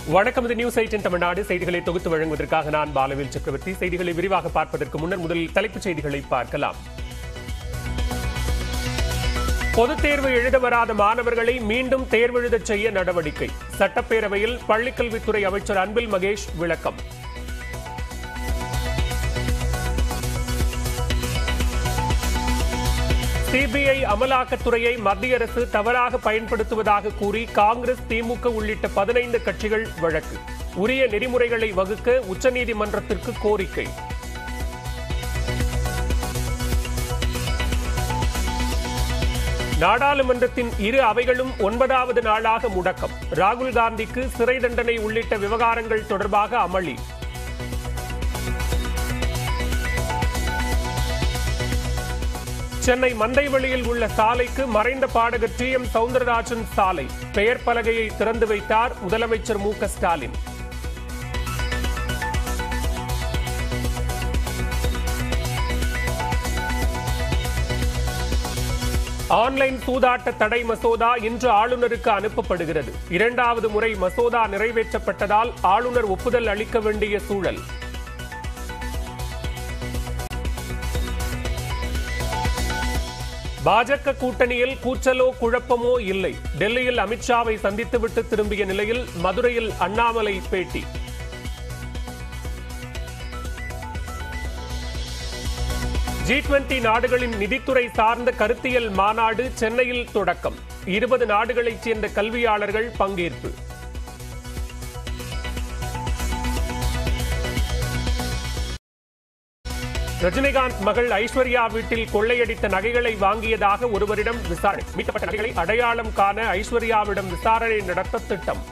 வணக்கம் இது news eighteen Tamil Nadu செய்திகளை தொகுத்து வழங்குவதற்காக நான் பாலவேல் சக்கரவர்த்தி செய்திகளை விரிவாக பார்ப்பதற்கு முன்னர் முதலில் தலைப்புச் செய்திகளை பார்க்கலாம் பொதுத் தேர்வு எழுத வராத மாணவர்களை மீண்டும் தேர்வெழுதச் செய்ய நடவடிக்கை சட்டப்பேரவையில் பள்ளிக்கல்வித்துறை அமைச்சர் அன்பில் மகேஷ் விளக்கம் சிபிஐ அமலாக்கத்துறையை மத்திய அரசு தவறாக பயன்படுத்துவதாக கூறி காங்கிரஸ் திமுக உள்ளிட்ட பதினைந்து கட்சிகள் வழக்கு உரிய நெறிமுறைகளை வகுக்க உச்சநீதிமன்றத்திற்கு கோரிக்கை நாடாளுமன்றத்தின் இரு அவைகளும் ஒன்பதாவது நாளாக முடக்கம் ராகுல் காந்திக்கு சிறை தண்டனை உள்ளிட்ட விவகாரங்கள் தொடர்பாக அமளி சென்னை மந்தைவெளியில் உள்ள சாலைக்கு மறைந்த பாடகர் டி எம் சவுந்தரராஜன் சாலை பெயர் பலகையை திறந்து வைத்தார் முதலமைச்சர் மு க ஸ்டாலின் ஆன்லைன் சூதாட்ட தடை மசோதா இன்று ஆளுநருக்கு அனுப்பப்படுகிறது இரண்டாவது முறை மசோதா நிறைவேற்றப்பட்டதால் ஆளுநர் ஒப்புதல் அளிக்க வேண்டிய சூழல் பாஜக கூட்டணியில் கூச்சலோ குழப்பமோ இல்லை டெல்லியில் அமித்ஷாவை சந்தித்துவிட்டு திரும்பிய நிலையில் மதுரையில் அண்ணாமலை பேட்டி ஜி டுவெண்டி நாடுகளின் நிதித்துறை சார்ந்த கருத்தியல் மாநாடு சென்னையில் தொடக்கம் இருபது நாடுகளைச் சேர்ந்த கல்வியாளர்கள் பங்கேற்பு ரஜினிகாந்த் மகள் ஐஸ்வர்யா வீட்டில் கொள்ளையடித்த நகைகளை வாங்கியதாக ஒருவரிடம் விசாரணை மீட்கப்பட்ட நகைகளை அடையாளம் காண ஐஸ்வர்யாவிடம் விசாரணை நடத்த திட்டம்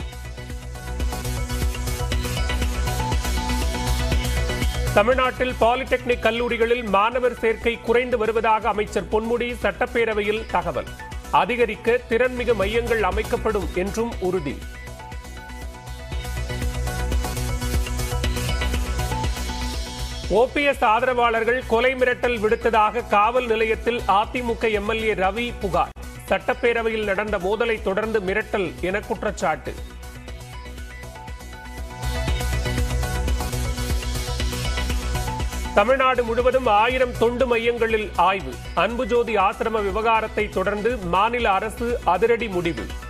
தமிழ்நாட்டில் பாலிடெக்னிக் கல்லூரிகளில் மாணவர் சேர்க்கை குறைந்து வருவதாக அமைச்சர் பொன்முடி சட்டப்பேரவையில் தகவல் அதிகரிக்க திறன்மிகு மையங்கள் அமைக்கப்படும் என்றும் உறுதி ஓபிஎஸ் ஆதரவாளர்கள் கொலை மிரட்டல் விடுத்ததாக காவல் நிலையத்தில் அதிமுக எம்எல்ஏ ரவி புகார் சட்டப்பேரவையில் நடந்த மோதலை தொடர்ந்து மிரட்டல் என குற்றச்சாட்டு தமிழ்நாடு முழுவதும் ஆயிரம் தொண்டு மையங்களில் ஆய்வு அன்புஜோதி ஆசிரம விவகாரத்தை தொடர்ந்து மாநில அரசு அதிரடி முடிவு